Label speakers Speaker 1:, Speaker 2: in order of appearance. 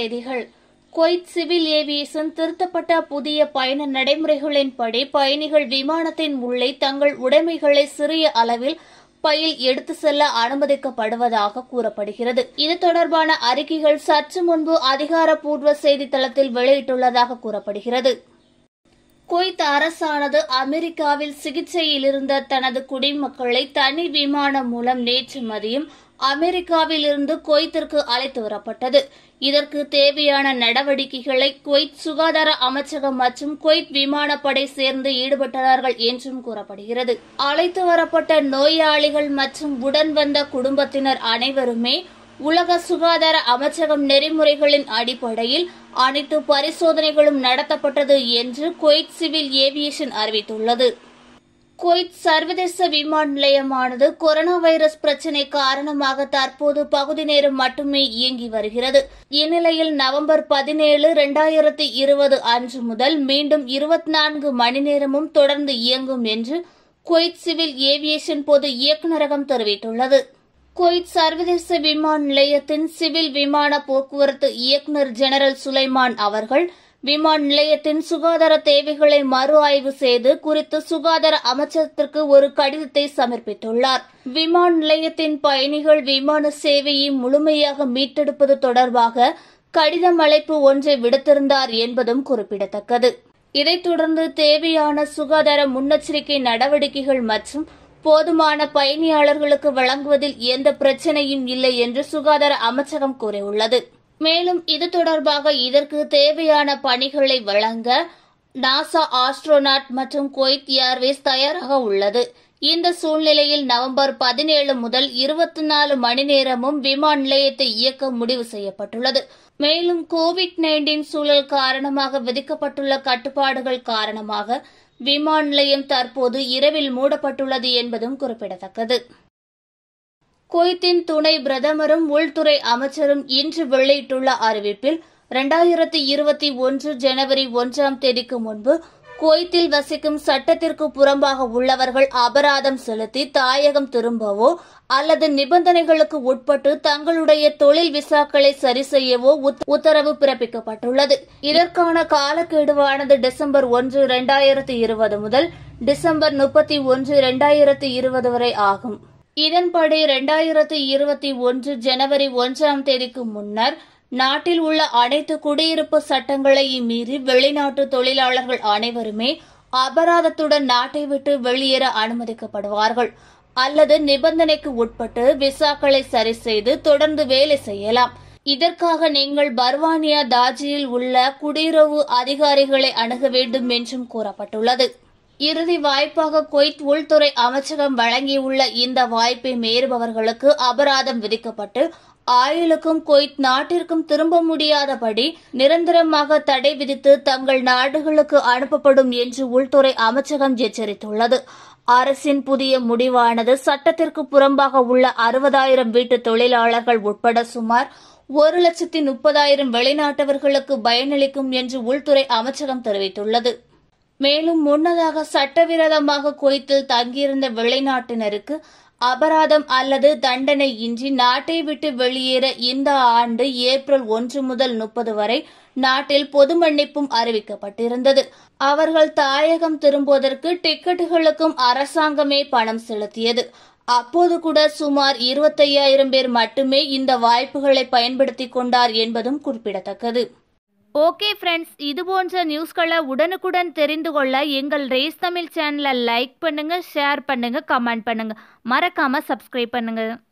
Speaker 1: செய்திகள் Kuwait civil aviation திருத்தப்பட்ட புதிய பயண நடைமுறைகளின்படி பயணிகள் விமானத்தின் உள்ளே தங்கள் உடைமைகளை சிறிய அளவில் பையில் எடுத்து செல்ல அனுமதிக்கப்படுவதாக கூறப்படுகிறது இது தொடர்பான அறிக்கைகள் சற்று முன்பு அதிகாரப்பூர்வ செய்தித்தளத்தில் வெளியிட்டுள்ளதாக கூறப்படுகிறது குவைத் அரசானது அமெரிக்காவில் சிகிச்சையில் இருந்த தனது குடிமக்களை தனி விமானம் மூலம் நேற்று மதியம் அமெரிக்காவில் இருந்து குவைத்திற்கு அழைத்து வரப்பட்டது இதற்கு தேவையான நடவடிக்கைகளை குவைத் சுகாதார அமைச்சகம் மற்றும் குவைத் விமானப்படை சேர்ந்து ஈடுபட்டனார்கள் என்றும் கூறப்படுகிறது அழைத்து வரப்பட்ட நோயாளிகள் மற்றும் உடன் வந்த குடும்பத்தினர் அனைவருமே உலக சுகாதார அமைச்சகம் நெறிமுறைகளின் அடிப்படையில் அனைத்து பரிசோதனைகளும் நடத்தப்பட்டது என்று குவைத் சிவில் ஏவியேஷன் அறிவித்துள்ளது குவைத் சர்வதேச விமான நிலையமானது கொரோனா வைரஸ் பிரச்சினை காரணமாக தற்போது பகுதி நேரம் மட்டுமே இயங்கி வருகிறது இந்நிலையில் நவம்பர் பதினேழு இரண்டாயிரத்தி இருபது அன்று முதல் மீண்டும் இருபத்தி நான்கு மணி நேரமும் தொடர்ந்து இயங்கும் என்று குவைத் சிவில் ஏவியேஷன் பொது இயக்குநரகம் தெரிவித்துள்ளது குவைத் சர்வதேச விமான நிலையத்தின் சிவில் விமான போக்குவரத்து இயக்குநர் ஜெனரல் சுலைமான் அவர்கள் விமான நிலையத்தின் சுகாதார தேவைகளை மறு ஆய்வு செய்து குறித்து சுகாதார அமைச்சகத்திற்கு ஒரு கடிதத்தை சமர்ப்பித்துள்ளார் விமான நிலையத்தின் பயணிகள் விமான சேவையை முழுமையாக மீட்டெடுப்பது தொடர்பாக கடிதம் அழைப்பு ஒன்றை விடுத்திருந்தார் என்பதும் குறிப்பிடத்தக்கது இதைத் தொடர்ந்து தேவையான சுகாதார முன்னெச்சரிக்கை நடவடிக்கைகள் மற்றும் போதுமான பயணியாளர்களுக்கு வழங்குவதில் எந்த பிரச்சனையும் இல்லை என்று சுகாதார அமைச்சகம் கூறியுள்ளது மேலும் இது தொடர்பாக இதற்கு தேவையான பணிகளை வழங்க நாசா ஆஸ்ட்ரோநாட் மற்றும் குவைத் ஏர்வேஸ் தயாராக உள்ளது இந்த சூழ்நிலையில் நவம்பர் பதினேழு முதல் இருபத்தி நாலு மணி நேரமும் விமான நிலையத்தை இயக்க முடிவு செய்யப்பட்டுள்ளது மேலும் கோவிட் நைன்டீன் சூழல் காரணமாக விதிக்கப்பட்டுள்ள கட்டுப்பாடுகள் காரணமாக விமான நிலையம் தற்போது இரவில் மூடப்பட்டுள்ளது என்பதும் குறிப்பிடத்தக்கது குவைத்தின் துணை பிரதமரும் உள்துறை அமைச்சரும் இன்று வெளியிட்டுள்ள அறிவிப்பில் இரண்டாயிரத்தி இருபத்தி ஒன்று ஜனவரி ஒன்றாம் தேதிக்கு முன்பு குவைத்தில் வசிக்கும் சட்டத்திற்கு புறம்பாக உள்ளவர்கள் அபராதம் செலுத்தி தாயகம் திரும்பவோ அல்லது நிபந்தனைகளுக்கு உட்பட்டு தங்களுடைய தொழில் விசாக்களை சரி செய்யவோ உத்தரவு பிறப்பிக்கப்பட்டுள்ளது இதற்கான காலக்கெடுவானது டிசம்பர் ஒன்று இரண்டாயிரத்தி இருபது முதல் டிசம்பர் முப்பத்தி ஒன்று இரண்டாயிரத்தி இருபது வரை ஆகும் இதன்படி இரண்டாயிரத்தி இருபத்தி ஒன்று ஜனவரி ஒன்றாம் தேதிக்கு முன்னர் நாட்டில் உள்ள அனைத்து குடியிருப்பு சட்டங்களையும் மீறி வெளிநாட்டு தொழிலாளர்கள் அனைவருமே அபராதத்துடன் நாட்டை விட்டு வெளியேற அனுமதிக்கப்படுவார்கள் அல்லது நிபந்தனைக்கு உட்பட்டு விசாக்களை சரி செய்து தொடர்ந்து வேலை செய்யலாம் இதற்காக நீங்கள் பர்வானியா தாஜியில் உள்ள குடியுறவு அதிகாரிகளை அணுக வேண்டும் என்றும் கூறப்பட்டுள்ளது இறுதி வாய்ப்பாக குவைத் உள்துறை அமைச்சகம் வழங்கியுள்ள இந்த வாய்ப்பை மீறுபவர்களுக்கு அபராதம் விதிக்கப்பட்டு ஆயுளுக்கும் குவைத் நாட்டிற்கும் திரும்ப முடியாதபடி நிரந்தரமாக தடை விதித்து தங்கள் நாடுகளுக்கு அனுப்பப்படும் என்று உள்துறை அமைச்சகம் எச்சரித்துள்ளது அரசின் புதிய முடிவானது சட்டத்திற்கு புறம்பாக உள்ள அறுபதாயிரம் வீட்டு தொழிலாளர்கள் உட்பட சுமார் ஒரு லட்சத்தி முப்பதாயிரம் வெளிநாட்டவர்களுக்கு பயனளிக்கும் என்று உள்துறை அமைச்சகம் தெரிவித்துள்ளது மேலும் முன்னதாக சட்டவிரோதமாக குவைத்தில் தங்கியிருந்த வெளிநாட்டினருக்கு அபராதம் அல்லது தண்டனை இன்றி நாட்டை விட்டு வெளியேற இந்த ஆண்டு ஏப்ரல் ஒன்று முதல் முப்பது வரை நாட்டில் பொது மன்னிப்பும் அறிவிக்கப்பட்டிருந்தது அவர்கள் தாயகம் திரும்புவதற்கு டிக்கெட்டுகளுக்கும் அரசாங்கமே பணம் செலுத்தியது அப்போது கூட சுமார் இருபத்தையாயிரம் பேர் மட்டுமே இந்த வாய்ப்புகளை பயன்படுத்திக் கொண்டார் என்பதும் குறிப்பிடத்தக்கது
Speaker 2: ஓகே ஃப்ரெண்ட்ஸ் இது போன்ற நியூஸ்களை உடனுக்குடன் தெரிந்து கொள்ள எங்கள் ரேஸ் தமிழ் சேனலை லைக் பண்ணுங்கள் ஷேர் பண்ணுங்கள் கமெண்ட் பண்ணுங்கள் மறக்காமல் சப்ஸ்கிரைப் பண்ணுங்கள்